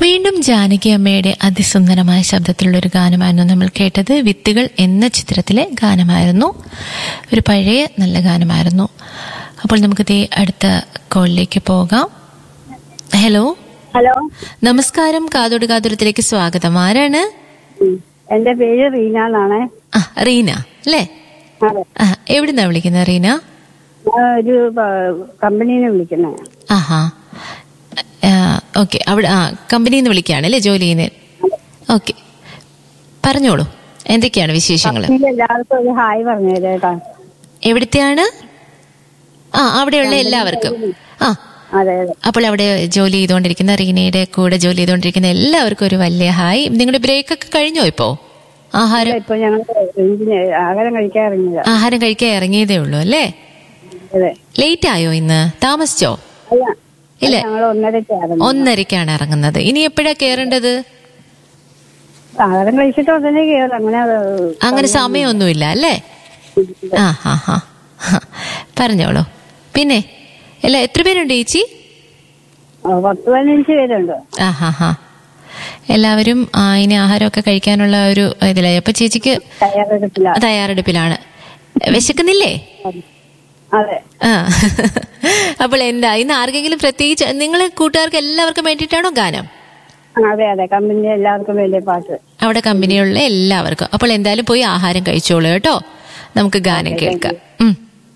വീണ്ടും ജാനകി അമ്മയുടെ അതിസുന്ദരമായ ശബ്ദത്തിലുള്ള ഒരു ഗാനമായിരുന്നു നമ്മൾ കേട്ടത് വിത്തുകൾ എന്ന ചിത്രത്തിലെ ഗാനമായിരുന്നു ഒരു പഴയ നല്ല ഗാനമായിരുന്നു അപ്പോൾ നമുക്ക് ദേ അടുത്ത കോളിലേക്ക് പോകാം ഹലോ ഹലോ നമസ്കാരം കാതോട് കാതുരത്തിലേക്ക് സ്വാഗതം ആരാണ് ഉം. എന്റെ പേര് റീന എന്നാണ് ആ റീന അല്ലേ അതെ ആ എവിടുന്നാ വിളിക്കുന്നത് റീന ഞാൻ ഒരു കമ്പനിയിൽ നിന്ന് വിളിക്കുന്നത് ആഹാ ഓക്കെ അവിടെ ആ കമ്പനിയിൽ നിന്ന് വിളിക്കുകയാണ് അല്ലേ ജോലി ചെയ്യുന്നത് ഓക്കെ പറഞ്ഞോളൂ എന്തൊക്കെയാണ് വിശേഷങ്ങൾ കമ്പനിയിൽ എല്ലാവർക്കും ഒരു ഹായ് പറഞ്ഞു കേട്ടാ എവിടുത്തെയാണ് ആ അവിടെയുള്ള എല്ലാവർക്കും ആ അതെ അതെ അപ്പോൾ അവിടെ ജോലി ചെയ്തുകൊണ്ടിരിക്കുന്ന റീനയുടെ കൂടെ ജോലി ചെയ്തുകൊണ്ടിരിക്കുന്ന എല്ലാവർക്കും ഒരു വലിയ ഹായ് നിങ്ങളുടെ ബ്രേക്ക് ഒക്കെ കഴിഞ്ഞോ ഇപ്പോ ആഹാരം ഇപ്പൊ ഞങ്ങൾ റേഞ്ചിന് ആഹാരം കഴിക്കാൻ ഇറങ്ങിയതാ ആഹാരം കഴിക്കാൻ ഇറങ്ങിയതേ ഉള്ളൂ അല്ലേ അതെ ലേറ്റ് ആയോ ഇന്ന് താമസിച്ചോ അല്ല ഇല്ല. ഞങ്ങൾ ഒന്നരക്കായിരുന്നു ഒന്നരക്കാണ് ഇറങ്ങുന്നത് ഇനി എപ്പോഴാ കേറേണ്ടത് ആഹാരം കഴിച്ചിട്ട് ഉടനെ കയറും അങ്ങനെ അത് അങ്ങനെ സമയമൊന്നുമില്ല അല്ലേ ആ ഹാ ഹാ പറഞ്ഞോളൂ പിന്നെ അല്ല എത്ര പേരുണ്ട് ചേച്ചി ആ, പത്ത് പതിനഞ്ച് പേരുണ്ട് ആ ഹാ ഹാ എല്ലാവരും ആ, ഇനി ആഹാരമൊക്കെ കഴിക്കാനുള്ള ഒരു ഇതിലായി അപ്പൊ ചേച്ചിക്ക് തയ്യാറെടുപ്പില്ല തയ്യാറെടുപ്പിലാണ് വിശക്കുന്നില്ലേ അതെ ആ അപ്പോൾ എന്താ ഇന്ന് ആർക്കെങ്കിലും പ്രത്യേകിച്ച് നിങ്ങൾ കൂട്ടുകാർക്ക് എല്ലാവർക്കും വേണ്ടിയിട്ടാണോ ഗാനം അതെ അതെ കമ്പനി എല്ലാവർക്കും വലിയ പാട്ട് അവിടെ കമ്പനിയുള്ള എല്ലാവർക്കും അപ്പോൾ എന്തായാലും പോയി ആഹാരം കഴിച്ചോളൂ കേട്ടോ നമുക്ക് ഗാനം കേൾക്കാം ഉം